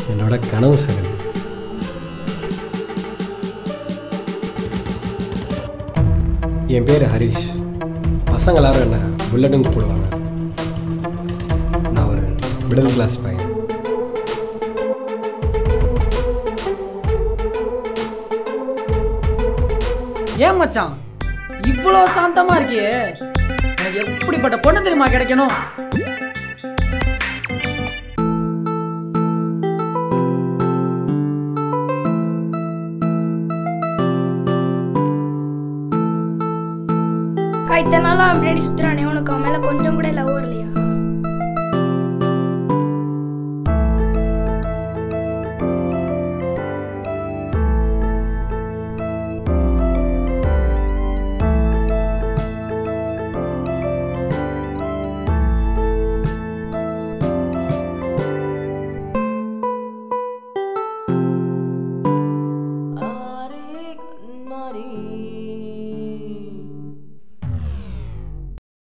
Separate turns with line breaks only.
என்னோட கனவு சகதி என் பேர் ஹரிஷ் பசங்க எல்லாரும் என்ன புல்லட்டுன்னு கூப்பிடுவாங்க நான் ஒரு மிடில் கிளாஸ் பையன்
ஏன் மச்சான் இவ்வளோ சாந்தமா இருக்கியே எனக்கு எப்படிப்பட்ட பொண்ணு தெரியுமா கிடைக்கணும்
அக்கா இத்தனை நாளா அவன் பின்னாடி சுத்துறானே உனக்கு அவன் மேல கொஞ்சம் கூட லவ் வரலையா